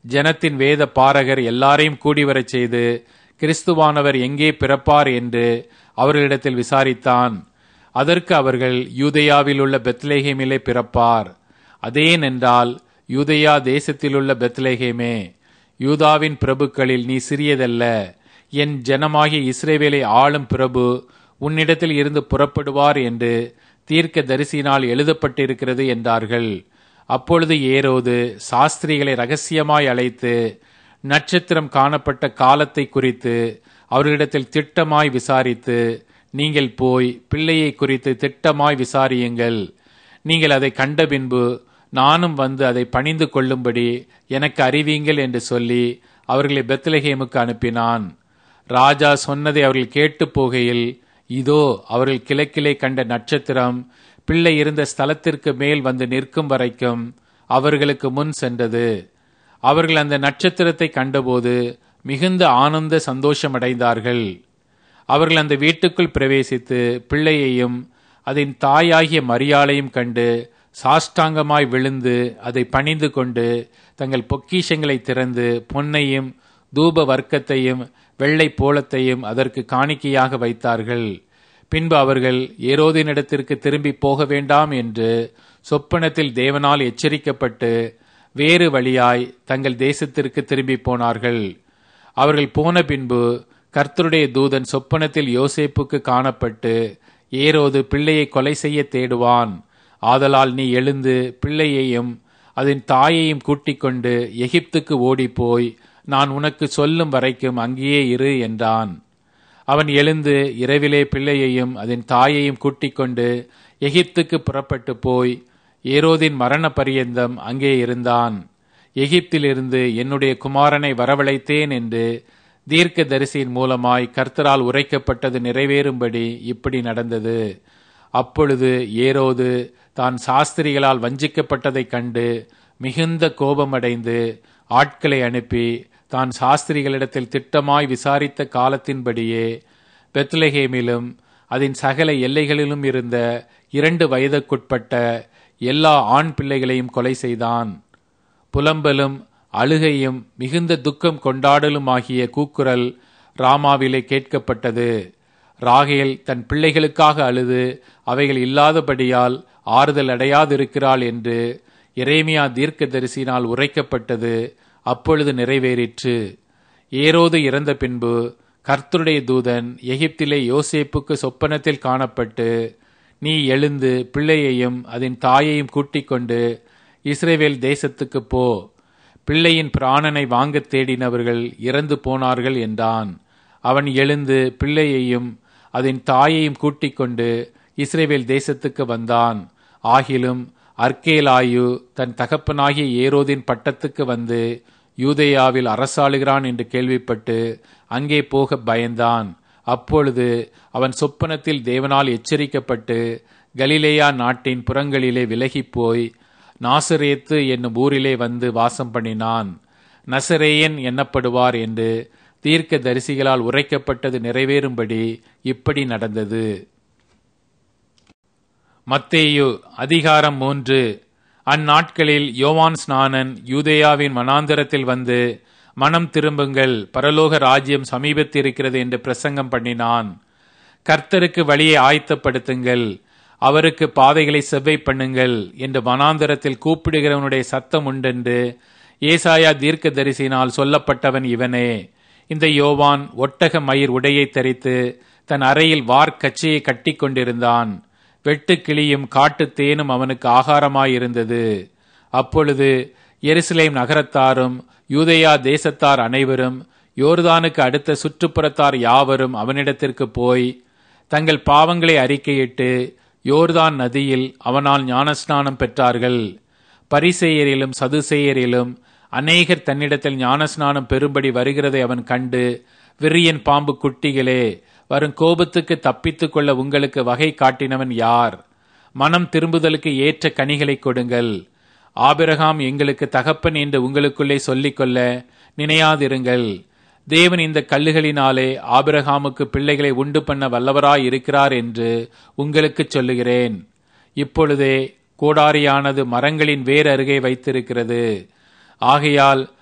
ஜனத்தின் வேத பாரகர் எல்லாரையும் கூடிவரச் செய்து கிறிஸ்துவானவர் எங்கே பிறப்பார் என்று அவர்களிடத்தில் விசாரித்தான் அதற்கு அவர்கள் யூதேயாவில் உள்ள பெத்லேஹேமிலே பிறப்பார் அதேனென்றால் யூதேயா தேசத்திலுள்ள பெத்லேஹேமே யூதாவின் பிரபுக்களில் நீ சிறியதல்ல என் ஜனமாகிய இஸ்ரேவேலை ஆளும் பிரபு உன்னிடத்தில் இருந்து புறப்படுவார் என்று தீர்க்க தரிசினால் எழுதப்பட்டிருக்கிறது என்றார்கள் அப்பொழுது ஏரோது சாஸ்திரிகளை ரகசியமாய் அழைத்து நட்சத்திரம் காணப்பட்ட காலத்தை குறித்து அவர்களிடத்தில் திட்டமாய் விசாரித்து நீங்கள் போய் பிள்ளையை குறித்து திட்டமாய் விசாரியுங்கள் நீங்கள் அதை கண்ட பின்பு நானும் வந்து அதை பணிந்து கொள்ளும்படி எனக்கு அறிவீங்கள் என்று சொல்லி அவர்களை பெத்லஹேமுக்கு அனுப்பினான் ராஜா சொன்னதை அவர்கள் கேட்டு போகையில் இதோ அவர்கள் கிழக்கிலே கண்ட நட்சத்திரம் பிள்ளை இருந்த ஸ்தலத்திற்கு மேல் வந்து நிற்கும் வரைக்கும் அவர்களுக்கு முன் சென்றது அவர்கள் அந்த நட்சத்திரத்தை கண்டபோது மிகுந்த ஆனந்த சந்தோஷமடைந்தார்கள் அவர்கள் அந்த வீட்டுக்குள் பிரவேசித்து பிள்ளையையும் அதன் தாயாகிய மரியாளையும் கண்டு சாஷ்டாங்கமாய் விழுந்து அதை பணிந்து கொண்டு தங்கள் பொக்கிஷங்களை திறந்து பொன்னையும் தூப வர்க்கத்தையும் வெள்ளை போலத்தையும் அதற்கு காணிக்கையாக வைத்தார்கள் பின்பு அவர்கள் ஏரோதினிடத்திற்கு திரும்பி போக வேண்டாம் என்று சொப்பனத்தில் தேவனால் எச்சரிக்கப்பட்டு வேறு வழியாய் தங்கள் தேசத்திற்கு திரும்பி போனார்கள் அவர்கள் போன பின்பு கர்த்தருடைய தூதன் சொப்பனத்தில் யோசேப்புக்கு காணப்பட்டு ஏரோது பிள்ளையை கொலை செய்ய தேடுவான் ஆதலால் நீ எழுந்து பிள்ளையையும் அதன் தாயையும் கூட்டிக் கொண்டு எகிப்துக்கு ஓடிப்போய் நான் உனக்கு சொல்லும் வரைக்கும் அங்கேயே இரு என்றான் அவன் எழுந்து இரவிலே பிள்ளையையும் அதன் தாயையும் கூட்டிக் கொண்டு எகிப்துக்கு புறப்பட்டு போய் ஏரோதின் மரண பரியந்தம் அங்கே இருந்தான் எகிப்திலிருந்து என்னுடைய குமாரனை வரவழைத்தேன் என்று தீர்க்க தரிசியின் மூலமாய் கர்த்தரால் உரைக்கப்பட்டது நிறைவேறும்படி இப்படி நடந்தது அப்பொழுது ஏரோது தான் சாஸ்திரிகளால் வஞ்சிக்கப்பட்டதைக் கண்டு மிகுந்த கோபமடைந்து ஆட்களை அனுப்பி தான் சாஸ்திரிகளிடத்தில் திட்டமாய் விசாரித்த காலத்தின்படியே பெத்லஹேமிலும் அதன் சகல எல்லைகளிலும் இருந்த இரண்டு வயதுக்குட்பட்ட எல்லா ஆண் பிள்ளைகளையும் கொலை செய்தான் புலம்பலும் அழுகையும் மிகுந்த துக்கம் கொண்டாடலுமாகிய கூக்குரல் ராமாவிலே கேட்கப்பட்டது ராகேல் தன் பிள்ளைகளுக்காக அழுது அவைகள் இல்லாதபடியால் ஆறுதல் அடையாதிருக்கிறாள் என்று எரேமியா தீர்க்கதரிசினால் உரைக்கப்பட்டது அப்பொழுது நிறைவேறிற்று ஏரோது இறந்த பின்பு கர்த்தருடைய தூதன் எகிப்திலே யோசேப்புக்கு சொப்பனத்தில் காணப்பட்டு நீ எழுந்து பிள்ளையையும் அதன் தாயையும் கூட்டிக் கொண்டு இஸ்ரேவேல் தேசத்துக்கு போ பிள்ளையின் பிராணனை வாங்கத் தேடினவர்கள் இறந்து போனார்கள் என்றான் அவன் எழுந்து பிள்ளையையும் அதன் தாயையும் கூட்டிக் கொண்டு இஸ்ரேவேல் தேசத்துக்கு வந்தான் ஆகிலும் அர்க்கேலாயு தன் தகப்பனாகிய ஏரோதின் பட்டத்துக்கு வந்து யூதேயாவில் அரசாளுகிறான் என்று கேள்விப்பட்டு அங்கே போக பயந்தான் அப்பொழுது அவன் சொப்பனத்தில் தேவனால் எச்சரிக்கப்பட்டு கலிலேயா நாட்டின் புறங்களிலே விலகிப் போய் நாசரேத்து என்னும் ஊரிலே வந்து வாசம் பண்ணினான் நசரேயன் எண்ணப்படுவார் என்று தீர்க்க தரிசிகளால் உரைக்கப்பட்டது நிறைவேறும்படி இப்படி நடந்தது மத்தேயு அதிகாரம் மூன்று அந்நாட்களில் யோவான் ஸ்நானன் யூதேயாவின் மனாந்தரத்தில் வந்து மனம் திரும்புங்கள் பரலோக ராஜ்யம் சமீபத்திருக்கிறது என்று பிரசங்கம் பண்ணினான் கர்த்தருக்கு வழியை ஆயத்தப்படுத்துங்கள் அவருக்கு பாதைகளை செவ்வை பண்ணுங்கள் என்று வனாந்தரத்தில் கூப்பிடுகிறவனுடைய சத்தம் உண்டென்று ஏசாயா தீர்க்க தரிசினால் சொல்லப்பட்டவன் இவனே இந்த யோவான் ஒட்டக மயிர் உடையை தரித்து தன் அறையில் வார்க்கச்சையை கட்டி கொண்டிருந்தான் வெட்டு கிளியும் காட்டு தேனும் அவனுக்கு ஆகாரமாயிருந்தது அப்பொழுது எருசலேம் நகரத்தாரும் யூதேயா தேசத்தார் அனைவரும் யோர்தானுக்கு அடுத்த சுற்றுப்புறத்தார் யாவரும் அவனிடத்திற்கு போய் தங்கள் பாவங்களை அறிக்கையிட்டு யோர்தான் நதியில் அவனால் ஞானஸ்நானம் பெற்றார்கள் பரிசெயரிலும் சதுசெயரிலும் அநேகர் தன்னிடத்தில் ஞானஸ்நானம் பெறும்படி வருகிறதை அவன் கண்டு விரியன் பாம்பு குட்டிகளே வரும் கோபத்துக்கு தப்பித்துக் கொள்ள உங்களுக்கு வகை காட்டினவன் யார் மனம் திரும்புதலுக்கு ஏற்ற கனிகளை கொடுங்கள் ஆபிரகாம் எங்களுக்கு தகப்பன் என்று உங்களுக்குள்ளே சொல்லிக்கொள்ள நினையாதிருங்கள் தேவன் இந்த கல்லுகளினாலே ஆபிரகாமுக்கு பிள்ளைகளை உண்டு பண்ண வல்லவராய் இருக்கிறார் என்று உங்களுக்கு சொல்லுகிறேன் இப்பொழுதே கோடாரியானது மரங்களின் வேர் அருகே வைத்திருக்கிறது ஆகையால்